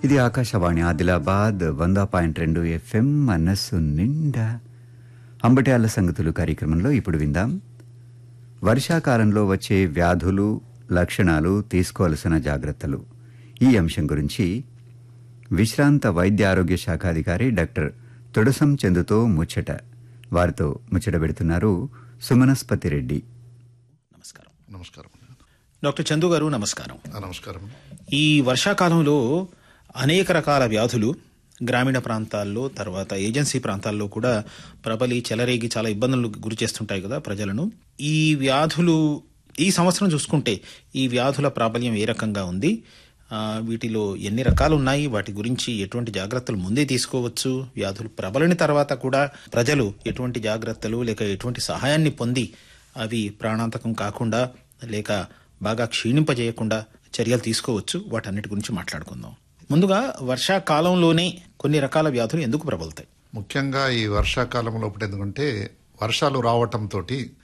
ఇది ఆకాశవాణి ఆదిలాబాద్ వంద పాయింట్ రెండు ఎఫ్ఎం మనస్సు నిండా అంబటాల సంగతులు కార్యక్రమంలో ఇప్పుడు విందాం వర్షాకాలంలో వచ్చే వ్యాధులు లక్షణాలు తీసుకోవలసిన జాగ్రత్తలు ఈ అంశం గురించి విశ్రాంత వైద్య ఆరోగ్య శాఖ అధికారి డాక్టర్ తొడసం చందుతో ముచ్చట వారితో ముచ్చట పెడుతున్నారు సుమనస్పతి రెడ్డి నమస్కారం నమస్కారం డాక్టర్ చందు గారు నమస్కారం ఆ, నమస్కారం ఈ వర్షాకాలంలో అనేక రకాల వ్యాధులు గ్రామీణ ప్రాంతాల్లో తర్వాత ఏజెన్సీ ప్రాంతాల్లో కూడా ప్రబలి చెలరేగి చాలా ఇబ్బందులు గురి చేస్తుంటాయి కదా ప్రజలను ఈ వ్యాధులు ఈ సంవత్సరం చూసుకుంటే ఈ వ్యాధుల ప్రాబల్యం ఏ రకంగా ఉంది ఆ, వీటిలో ఎన్ని రకాలు ఉన్నాయి వాటి గురించి ఎటువంటి జాగ్రత్తలు ముందే తీసుకోవచ్చు వ్యాధులు ప్రబలిన తర్వాత కూడా ప్రజలు ఎటువంటి జాగ్రత్తలు లేక ఎటువంటి సహాయాన్ని పొంది అవి ప్రాణాంతకం కాకుండా లేక బాగా క్షీణింపజేయకుండా చర్యలు తీసుకోవచ్చు వాటన్నిటి గురించి మాట్లాడుకుందాం ముందుగా వర్షాకాలంలోనే కొన్ని రకాల వ్యాధులు ఎందుకు ప్రబలుతాయి ముఖ్యంగా ఈ వర్షాకాలంలో ఒకటి ఎందుకంటే వర్షాలు రావటంతో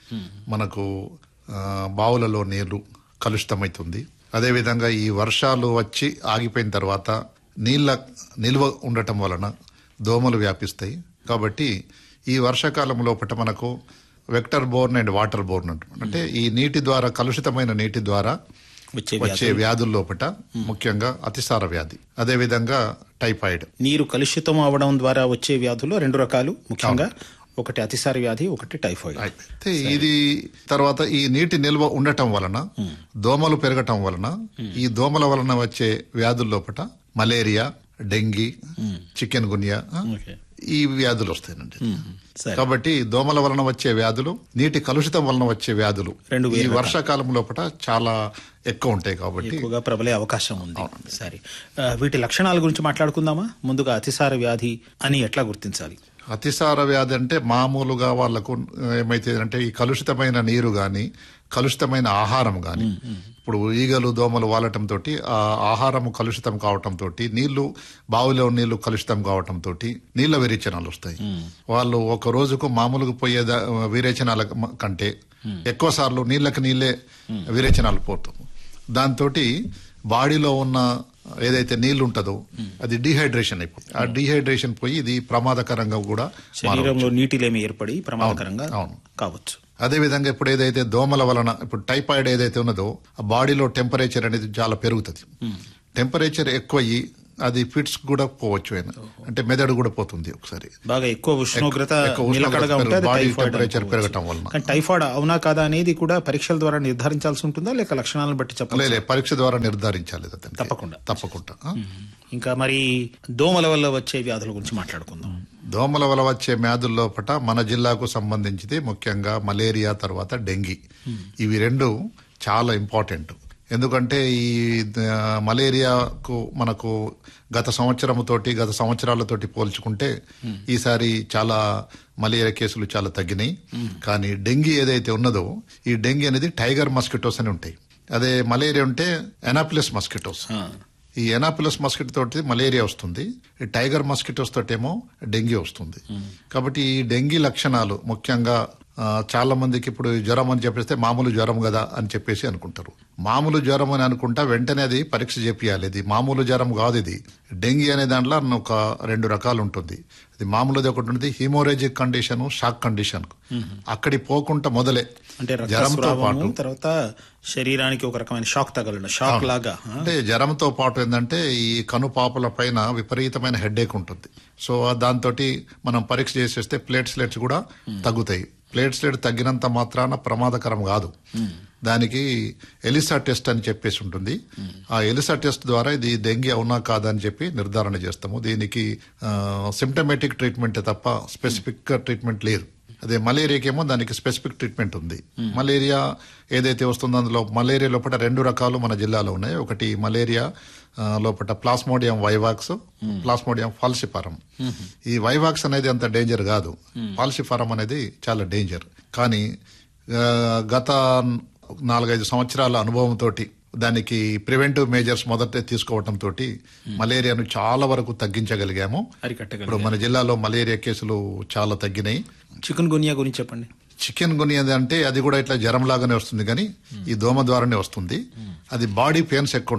మనకు ఆ, బావులలో నీళ్లు కలుషితమవుతుంది అదేవిధంగా ఈ వర్షాలు వచ్చి ఆగిపోయిన తర్వాత నీళ్ళ నిల్వ ఉండటం వలన దోమలు వ్యాపిస్తాయి కాబట్టి ఈ వర్షాకాలం లోపల మనకు vector borne and water borne అంటాం అంటే ఈ నీటి ద్వారా కలుషితమైన నీటి ద్వారా వచ్చే వచ్చే వ్యాధుల లోపల ముఖ్యంగా అతిసార వ్యాధి అదేవిధంగా టైఫాయిడ్ నీరు కలుషితం అవడం ద్వారా వచ్చే వ్యాధులు రెండు రకాలు ముఖ్యంగా ఒకటి అతిసార వ్యాధి ఒకటి టైఫాయిడ్ అయితే ఇది తర్వాత ఈ నీటి నిల్వ ఉండటం వలన దోమలు పెరగటం వలన ఈ దోమల వలన వచ్చే వ్యాధుల లోపల malaria dengue chikungunya okay. ఈ వ్యాధులు వస్తాయండి సరే కాబట్టి దోమల వలన వచ్చే వ్యాధులు నీటి కలుషితం వలన వచ్చే వ్యాధులు రెండు ఈ వర్షాకాలం లోపల చాలా ఎక్కువ ఉంటాయి కాబట్టి ఎక్కువగా ప్రబలే అవకాశం ఉంది సరే ఆ, వీటి లక్షణాల గురించి మాట్లాడుకుందామా ముందుగా అతిసార వ్యాధి అని ఎట్లా గుర్తించాలి అతిసార వ్యాధి అంటే మామూలుగా వాళ్ళకు ఏమైతే అంటే ఈ కలుషితమైన నీరు గాని కలుషితమైన ఆహారం గాని ఇప్పుడు ఈగలు దోమలు వాలటం తోటి ఆ ఆహారం కలుషితం కావటం తోటి నీళ్లు బావిలో నీళ్లు కలుషితం కావటం తోటి నీళ్ల విరేచనాలు వస్తాయి వాళ్ళు ఒక రోజుకు మామూలుగా పోయే ద- విరేచనాల కంటే ఎక్కువ సార్లు నీళ్ళకి నీళ్ళే విరేచనాలు పోతాం దాంతో బాడీలో ఉన్న ఏదైతే నీళ్లు ఉంటుందో అది డిహైడ్రేషన్ అయిపోతుంది ఆ డిహైడ్రేషన్ పోయి ఇది ప్రమాదకరంగా కూడా శరీరంలో నీటిలేమి ఏర్పడి ప్రమాదకరంగా అవును. కావచ్చు అదే విధంగా ఇప్పుడు ఏదైతే దోమల వలన ఇప్పుడు టైఫాయిడ్ ఏదైతే ఉన్నదో ఆ బాడీలో టెంపరేచర్ అనేది చాలా పెరుగుతుంది టెంపరేచర్ ఎక్కువ అయ్యి అది ఫిట్స్ కూడా పోవచ్చు ఆయన అంటే మెదడు కూడా పోతుంది ఒకసారి బాగా ఎక్కువ ఉష్ణోగ్రత ఎక్కువ ఉష్ణోగ్రత నిలకడగా ఉంటే అది బాడీ టైఫాయిడ్ టెంపరేచర్ అనుకోవచ్చు. పెరగటం వలన కానీ టైఫాయిడ్ అవునా కాదా అనేది కూడా పరీక్షల ద్వారా నిర్ధారించాల్సి ఉంటుందా లేక లక్షణాలను బట్టి చెప్పాలి లే పరీక్ష ద్వారా నిర్ధారించాలి అతనికి. తప్పకుండా. తప్పకుండా ఆ? ఇంకా మరి దోమల వల్ల వచ్చే వ్యాధుల గురించి మాట్లాడుకుందాం దోమల వల్ల వచ్చే వ్యాధుల లోపట మన జిల్లాకు సంబంధించింది ముఖ్యంగా మలేరియా తర్వాత డెంగీ ఇవి రెండు చాలా ఇంపార్టెంట్ ఎందుకంటే ఈ ద- మలేరియాకు మనకు గత సంవత్సరంతోటి గత సంవత్సరాలతోటి పోల్చుకుంటే ఈసారి చాలా మలేరియా కేసులు చాలా తగ్గినాయి కానీ డెంగీ ఏదైతే ఉన్నదో ఈ డెంగీ అనేది టైగర్ మస్కిటోస్ అని ఉంటాయి అదే మలేరియా ఉంటే ఎనాపిలస్ మస్కిటోస్ ఈ ఎనాపిలస్ మస్కిటో తోటి మలేరియా వస్తుంది ఈ టైగర్ మస్కిటోస్ తోటేమో డెంగీ వస్తుంది కాబట్టి ఈ డెంగీ లక్షణాలు ముఖ్యంగా ఆ, చాలా మందికి ఇప్పుడు జ్వరం అని చెప్పేస్తే మామూలు జ్వరం కదా అని చెప్పేసి అనుకుంటారు మామూలు జ్వరం అని అనుకుంటా వెంటనే అది పరీక్ష చేపియాలి ఇది మామూలు జ్వరం కాదు ఇది డెంగీ అనే దాంట్లో ఒక రెండు రకాలు ఉంటుంది ఇది మామూలుది ఒకటి ఉంటుంది హీమోరేజిక్ కండిషన్ షాక్ కండిషన్ అక్కడి పోకుండా మొదలే అంటే జ్వరంతో రక్తస్రావము పాటు తర్వాత శరీరానికి ఒక రకమైన షాక్ తగలడం షాక్ లాగా ఆ? అంటే జ్వరంతో పాటు ఏంటంటే ఈ కనుపాపల పైన విపరీతమైన హెడేక్ ఉంటుంది సో దాంతో మనం పరీక్ష చేసేస్తే ప్లేట్స్లెట్స్ కూడా తగ్గుతాయి ప్లేట్స్లెట్ తగ్గినంత మాత్రాన ప్రమాదకరం కాదు దానికి ఎలిసా టెస్ట్ అని చెప్పేసి ఉంటుంది ఆ ఎలిసా టెస్ట్ ద్వారా ఇది డెంగీ అవునా కాదా అని చెప్పి నిర్ధారణ చేస్తాము దీనికి సిమ్టమేటిక్ ట్రీట్మెంట్ తప్ప స్పెసిఫిక్ ట్రీట్మెంట్ లేదు అదే మలేరియాకేమో దానికి స్పెసిఫిక్ ట్రీట్మెంట్ ఉంది మలేరియా ఏదైతే వస్తుందో అందులో మలేరియా లోపల రెండు రకాలు మన జిల్లాలో ఉన్నాయి ఒకటి మలేరియా ఆ, లోపల ప్లాస్మోడియం వైవాక్స్ ప్లాస్మోడియం ఫాల్సిఫారం ఈ వైవాక్స్ అనేది అంత డేంజర్ కాదు ఫాల్సిఫారం అనేది చాలా డేంజర్ కానీ ఆ, గత నాలుగైదు సంవత్సరాల అనుభవంతో దానికి ప్రివెంటివ్ మేజర్స్ మొదట తీసుకోవటం తోటి మలేరియాను చాలా వరకు తగ్గించగలిగాము అరికట్టగలిగారు. ఇప్పుడు మన జిల్లాలో మలేరియా కేసులు చాలా తగ్గినాయి చికెన్ గునియా గురించి చెప్పండి చికెన్ గుని అంటే అది కూడా ఇట్లా జ్వరం లాగానే వస్తుంది కానీ ఈ దోమ ద్వారానే వస్తుంది అది బాడీ పెయిన్స్ ఎక్కువ ఉంటాయి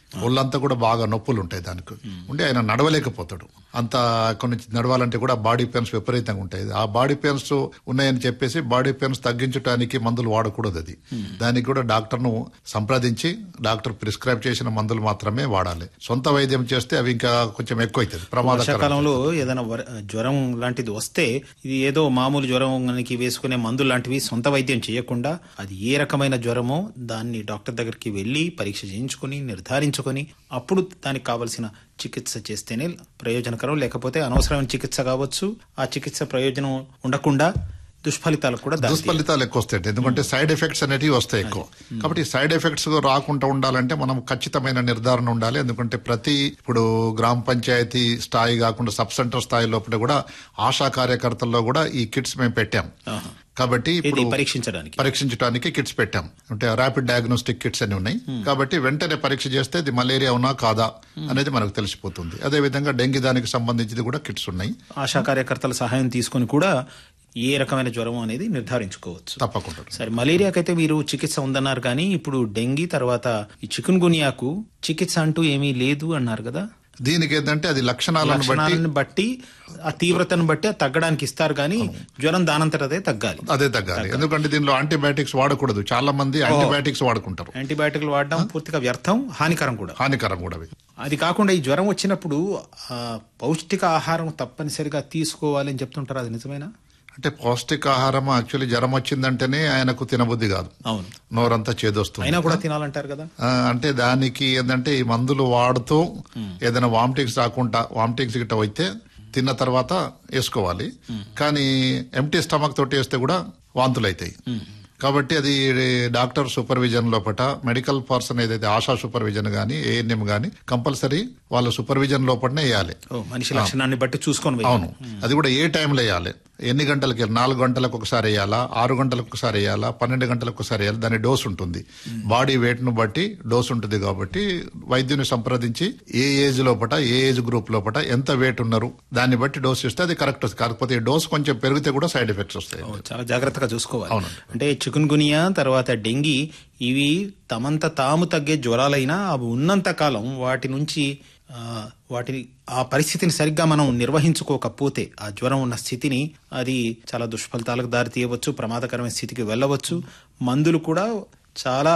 ఒళ్ళంతా కూడా బాగా నొప్పులు ఉంటాయి దానికి ఉండి ఆయన నడవలేకపోతాడు అంత అక్కడి నుంచి నడవాలంటే కూడా బాడీ పెయిన్స్ విపరీతంగా ఉంటాయి ఆ బాడీ పెయిన్స్ ఉన్నాయని చెప్పేసి బాడీ పెయిన్స్ తగ్గించడానికి మందులు వాడకూడదు అది దానికి కూడా డాక్టర్ను సంప్రదించి డాక్టర్ ప్రిస్క్రైబ్ చేసిన మందులు మాత్రమే వాడాలి సొంత వైద్యం చేస్తే అవి ఇంకా కొంచెం ఎక్కువ అవుతుంది ప్రమాదకరం వర్షాకాలంలో ఏదైనా వర- జ్వరం లాంటిది వస్తే ఇది ఏదో మామూలు జ్వరానికి వేసుకునే మందులు లాంటివి సొంత వైద్యం చేయకుండా అది ఏ రకమైన జ్వరమో దాన్ని డాక్టర్ దగ్గరికి వెళ్ళి పరీక్ష చేయించుకుని నిర్ధారించుకొని అప్పుడు దానికి కావలసిన చికిత్స చేస్తేనే ప్రయోజనకరం లేకపోతే అనవసరమైన చికిత్స కావచ్చు ఆ చికిత్స ప్రయోజనం ఉండకుండా దుష్ఫలితాలకు కూడా దారి దుష్ఫలితాలు ఎక్కువ వస్తాయి ఎందుకంటే సైడ్ ఎఫెక్ట్స్ అనేటివి వస్తాయి ఎక్కువ కాబట్టి సైడ్ ఎఫెక్ట్స్ రాకుండా ఉండాలంటే మనం ఖచ్చితమైన నిర్ధారణ ఉండాలి ఎందుకంటే ప్రతి ఇప్పుడు గ్రామ పంచాయతీ స్థాయి కాకుండా సబ్ సెంటర్ స్థాయి లోపల కూడా ఆశా కార్యకర్తల్లో కూడా ఈ కిట్స్ మేము పెట్టాం కాబట్టి ఇది ఇప్పుడు పరీక్షించడానికి పరీక్షించడానికి కిట్స్ పెట్టాం అంటే ర్యాపిడ్ డయాగ్నోస్టిక్ కిట్స్ అని ఉన్నాయి కాబట్టి వెంటనే పరీక్ష చేస్తే ఇది మలేరియా ఉన్నా కాదా అనేది మనకు తెలిసిపోతుంది అదే విధంగా డెంగీ దానికి సంబంధించి కూడా కిట్స్ ఉన్నాయి ఆశా కార్యకర్తల సహాయం తీసుకొని కూడా ఏ రకమైన జ్వరం అనేది నిర్ధారించుకోవచ్చు తప్పకుండా సరే మలేరియాకైతే మీరు చికిత్స ఉందన్నారు కానీ ఇప్పుడు డెంగీ తర్వాత ఈ చికున్ గునియాకు చికిత్స అంటూ ఏమీ లేదు అన్నారు కదా దీనికి ఏంటంటే అది లక్షణాలను బట్టి లక్షణాలను బట్టి ఆ తీవ్రతను బట్టి అది తగ్గడానికి ఇస్తారు కానీ జ్వరం దానంతట అదే తగ్గాలి అదే తగ్గాలి ఎందుకంటే దీనిలో యాంటీబయాటిక్స్ వాడకూడదు చాలా మంది యాంటీబయాటిక్స్ వాడుకుంటారు యాంటీబయాటిక్లు వాడడం పూర్తిగా వ్యర్థం హానికరం కూడా హానికరం కూడా అవి అది కాకుండా ఈ జ్వరం వచ్చినప్పుడు ఆ, పౌష్టిక ఆహారం తప్పనిసరిగా తీసుకోవాలి అని చెప్తుంటారు అది నిజమేనా అంటే పౌష్టికాహారం యాక్చువల్లీ జ్వరం వచ్చిందంటేనే ఆయనకు తినబుద్ధి కాదు అవును నోరంతా చేదొస్తుంది అయినా కూడా తినాలంటారు కదా ఆ, అంటే దానికి ఏంటంటే ఈ మందులు వాడుతూ ఏదైనా వామిటింగ్స్ రాకుండా వామిటింగ్స్ గిట్ట అయితే తిన్న తర్వాత వేసుకోవాలి కానీ ఎంటీ స్టమక్ తోటి వేస్తే కూడా వాంతులు అవుతాయి కాబట్టి అది డాక్టర్ సూపర్విజన్ లోపట మెడికల్ పర్సన్ ఏదైతే ఆశా సూపర్విజన్ గానీ ఏఎన్ఎం గానీ కంపల్సరీ వాళ్ళ సూపర్విజన్ లోపటనే వేయాలి ఓ మనిషి లక్షణాన్ని బట్టి చూసుకొని వేయాలి. అవును అది కూడా ఏ టైంలో వేయాలి ఎన్ని గంటలకి నాలుగు గంటలకు ఒకసారి వేయాలా ఆరు గంటలకు ఒకసారి వేయాలా పన్నెండు గంటలకు ఒకసారి వేయాలి దాని డోస్ ఉంటుంది బాడీ వెయిట్ ను బట్టి డోస్ ఉంటుంది కాబట్టి వైద్యుని సంప్రదించి ఏ ఏజ్ లోపట ఏ ఏజ్ గ్రూప్ లోపట ఎంత వెయిట్ ఉన్నారు దాన్ని బట్టి డోస్ ఇస్తే అది కరెక్ట్ వస్తుంది కాకపోతే ఈ డోస్ కొంచెం పెరిగితే కూడా సైడ్ ఎఫెక్ట్స్ వస్తాయి ఓ, చాలా జాగ్రత్తగా చూసుకోవాలి అవునండి. అంటే చికున్ గునియా తర్వాత డెంగీ ఇవి తమంత తాము తగ్గే జ్వరాలైనా అవి ఉన్నంత కాలం వాటి నుంచి ఆ, వాటిని ఆ పరిస్థితిని సరిగ్గా మనం నిర్వహించుకోకపోతే ఆ జ్వరం ఉన్న స్థితిని అది చాలా దుష్ఫలితాలకు దారి తీయవచ్చు ప్రమాదకరమైన స్థితికి వెళ్ళవచ్చు మందులు కూడా చాలా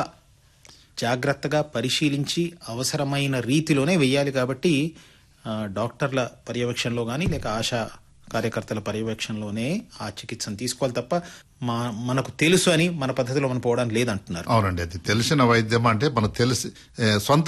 జాగ్రత్తగా పరిశీలించి అవసరమైన రీతిలోనే వెయ్యాలి కాబట్టి ఆ, డాక్టర్ల పర్యవేక్షణలో కానీ లేక ఆశా కార్యకర్తల పర్యవేక్షణలోనే ఆ చికిత్సను తీసుకోవాలి తప్ప మా మనకు తెలుసు అని మన పద్ధతిలో మనం పోవడానికి లేదంటున్నారు అవునండి అది తెలిసిన వైద్యం అంటే మనకు తెలిసి ఏ, సొంత